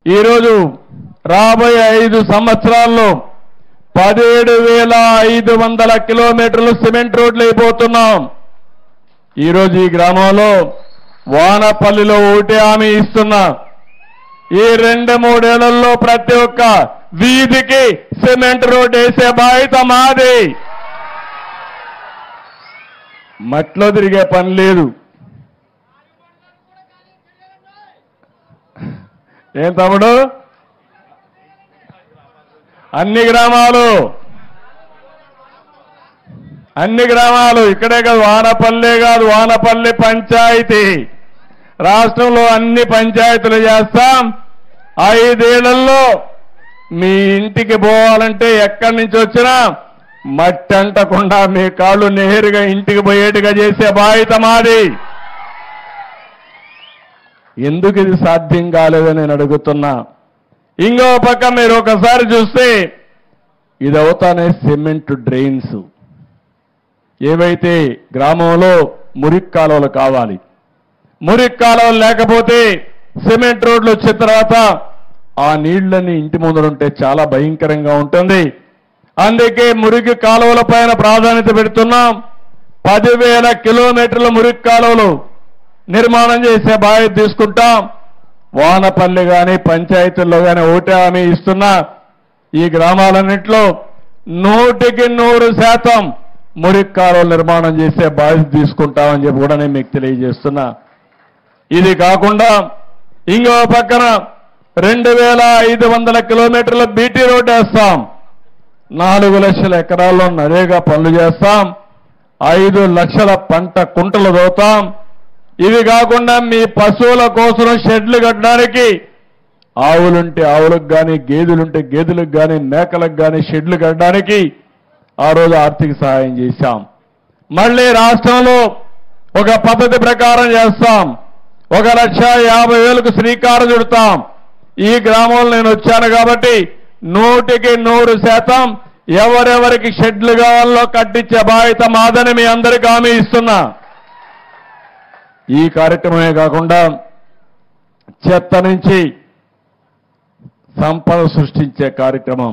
ఈరోజు రాబోయే ఐదు సంవత్సరాల్లో పదిహేడు వేల ఐదు వందల కిలోమీటర్లు సిమెంట్ రోడ్లు అయిపోతున్నాం ఈరోజు ఈ గ్రామంలో వానపల్లిలో ఒకటి హామీ ఇస్తున్నా ఈ రెండు మూడేళ్లలో ప్రతి ఒక్క వీధికి సిమెంట్ రోడ్ వేసే బాధ్యత మాది మట్లో తిరిగే పని లేదు ఏం తమ్ముడు అన్ని గ్రామాలు అన్ని గ్రామాలు ఇక్కడే కాదు వానపల్లె కాదు వానపల్లి పంచాయతీ రాష్ట్రంలో అన్ని పంచాయతీలు చేస్తాం ఐదేళ్లలో మీ ఇంటికి పోవాలంటే ఎక్కడి నుంచి వచ్చినా మట్టి అంటకుండా మీ కాళ్ళు నేరుగా ఇంటికి పోయేట్టుగా చేసే బాధ్యత మాది ఎందుకు ఇది సాధ్యం కాలేదని నేను అడుగుతున్నా ఇంకో పక్క మీరు ఒకసారి చూస్తే ఇది అవుతానే సిమెంట్ డ్రైన్స్ ఏవైతే గ్రామంలో మురికి కాలువలు కావాలి మురికి కాలువలు లేకపోతే సిమెంట్ రోడ్లు వచ్చిన తర్వాత ఆ నీళ్లని ఇంటి ముందరుంటే చాలా భయంకరంగా ఉంటుంది అందుకే మురికి కాలువల పైన ప్రాధాన్యత పెడుతున్నాం పదివేల కిలోమీటర్ల మురికి కాలువలు నిర్మాణం చేసే బాధ్యత తీసుకుంటాం వానపల్లి కానీ పంచాయతీల్లో కానీ ఓటే హామీ ఇస్తున్నా ఈ గ్రామాలన్నింటిలో నూటికి నూరు శాతం మురికి కాలువలు నిర్మాణం చేసే బాధ్యత తీసుకుంటామని చెప్పి కూడా నేను మీకు తెలియజేస్తున్నా ఇది కాకుండా ఇంకో పక్కన రెండు వేల ఐదు వందల కిలోమీటర్ల బీటీ రోడ్ వేస్తాం నాలుగు లక్షల ఎకరాల్లో నరేగా పనులు చేస్తాం ఐదు లక్షల పంట కుంటలు దోతాం ఇవి కాకుండా మీ పశువుల కోసం షెడ్లు కట్టడానికి ఆవులుంటే ఆవులకు కానీ గేదెలుంటే గేదెలకు కానీ మేకలకు కానీ షెడ్లు కట్టడానికి ఆ రోజు ఆర్థిక సహాయం చేశాం మళ్ళీ రాష్ట్రంలో ఒక పద్ధతి ప్రకారం చేస్తాం ఒక లక్ష యాభై వేలకు శ్రీకారం చుడతాం ఈ గ్రామంలో నేను వచ్చాను కాబట్టి నూటికి నూరు శాతం ఎవరెవరికి షెడ్లు కావాలో కట్టించే బాధ్యత మాదని మీ అందరికీ హామీ ఇస్తున్నా ఈ కార్యక్రమమే కాకుండా చెత్త నుంచి సంపద సృష్టించే కార్యక్రమం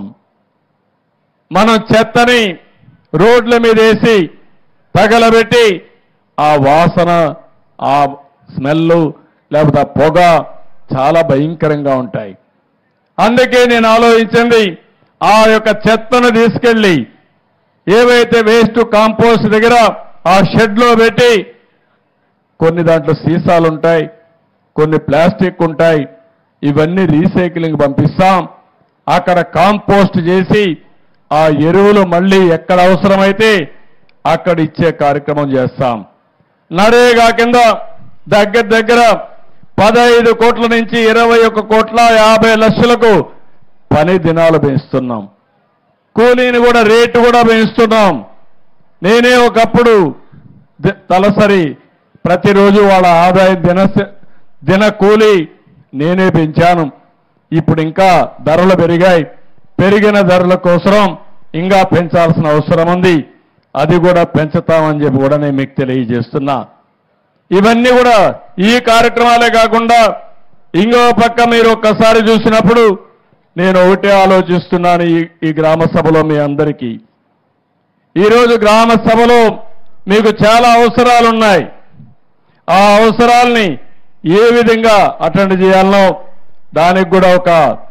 మనం చెత్తని రోడ్ల మీద వేసి తగలబెట్టి ఆ వాసన ఆ స్మెల్ లేకపోతే ఆ పొగ చాలా భయంకరంగా ఉంటాయి అందుకే నేను ఆలోచించింది ఆ యొక్క చెత్తను తీసుకెళ్లి ఏవైతే వేస్ట్ కాంపోస్ట్ దగ్గర ఆ షెడ్లో పెట్టి కొన్ని దాంట్లో సీసాలు ఉంటాయి కొన్ని ప్లాస్టిక్ ఉంటాయి ఇవన్నీ రీసైక్లింగ్ పంపిస్తాం అక్కడ కాంపోస్ట్ చేసి ఆ ఎరువులు మళ్ళీ ఎక్కడ అవసరమైతే అక్కడ ఇచ్చే కార్యక్రమం చేస్తాం నరేగా కింద దగ్గర దగ్గర పదహైదు కోట్ల నుంచి ఇరవై ఒక్క కోట్ల యాభై లక్షలకు పని దినాలు పెంచుతున్నాం కూలీని కూడా రేటు కూడా పెంచుతున్నాం నేనే ఒకప్పుడు ది- తలసరి ప్రతిరోజు వాళ్ళ ఆదాయం దిన దిన కూలి నేనే పెంచాను ఇప్పుడు ఇంకా ధరలు పెరిగాయి పెరిగిన ధరల కోసం ఇంకా పెంచాల్సిన అవసరం ఉంది అది కూడా పెంచుతామని చెప్పి కూడా నేను మీకు తెలియజేస్తున్నా ఇవన్నీ కూడా ఈ కార్యక్రమాలే కాకుండా ఇంకో పక్క మీరు ఒక్కసారి చూసినప్పుడు నేను ఒకటే ఆలోచిస్తున్నాను ఈ ఈ గ్రామ సభలో మీ అందరికీ ఈరోజు గ్రామ సభలో మీకు చాలా అవసరాలు ఉన్నాయి ఆ అవసరాల్ని ఏ విధంగా అటెండ్ చేయాలనో దానికి కూడా ఒక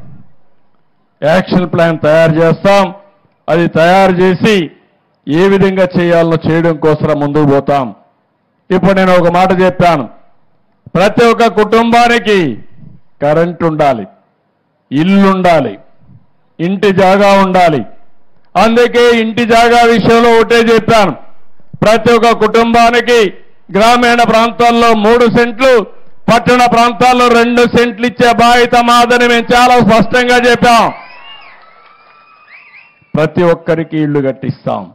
యాక్షన్ ప్లాన్ తయారు చేస్తాం అది తయారు చేసి ఏ విధంగా చేయాలనో చేయడం కోసం ముందుకు పోతాం ఇప్పుడు నేను ఒక మాట చెప్పాను ప్రతి ఒక్క కుటుంబానికి కరెంట్ ఉండాలి ఇల్లు ఉండాలి ఇంటి జాగా ఉండాలి అందుకే ఇంటి జాగా విషయంలో ఒకటే చెప్పాను ప్రతి ఒక్క కుటుంబానికి గ్రామీణ ప్రాంతాల్లో మూడు సెంట్లు పట్టణ ప్రాంతాల్లో రెండు సెంట్లు ఇచ్చే బాధ్యత మాదని మేము చాలా స్పష్టంగా చెప్పాం ప్రతి ఒక్కరికి ఇల్లు కట్టిస్తాం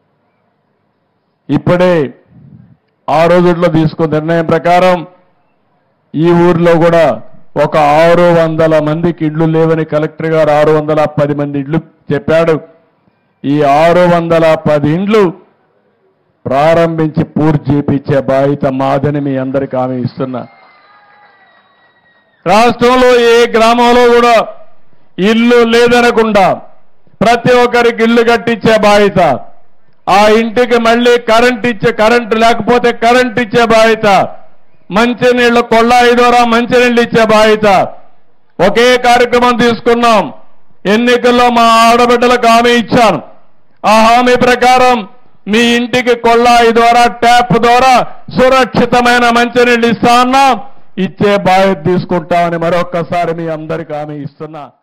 ఇప్పుడే ఆ రోజుల్లో తీసుకున్న నిర్ణయం ప్రకారం ఈ ఊర్లో కూడా ఒక ఆరు వందల మందికి ఇళ్ళు లేవని కలెక్టర్ గారు ఆరు వందల పది మంది ఇళ్ళు చెప్పాడు ఈ ఆరు వందల పది ఇండ్లు ప్రారంభించి పూర్తి చేపించే బాధ్యత మాదని మీ అందరికి హామీ ఇస్తున్నా రాష్ట్రంలో ఏ గ్రామంలో కూడా ఇల్లు లేదనకుండా ప్రతి ఒక్కరికి ఇల్లు కట్టించే బాధ్యత ఆ ఇంటికి మళ్ళీ కరెంట్ ఇచ్చే కరెంటు లేకపోతే కరెంట్ ఇచ్చే బాధ్యత మంచినీళ్ళు కొళ్ళాయి ద్వారా మంచినీళ్ళు ఇచ్చే బాధ్యత ఒకే కార్యక్రమం తీసుకున్నాం ఎన్నికల్లో మా ఆడబిడ్డలకు హామీ ఇచ్చాను ఆ హామీ ప్రకారం మీ ఇంటికి కొళ్ళాయి ద్వారా ట్యాప్ ద్వారా సురక్షితమైన మంచినీళ్ళు ఇస్తా అన్నా ఇచ్చే బాధ్యత తీసుకుంటామని మరొక్కసారి మీ అందరికీ హామీ ఇస్తున్నా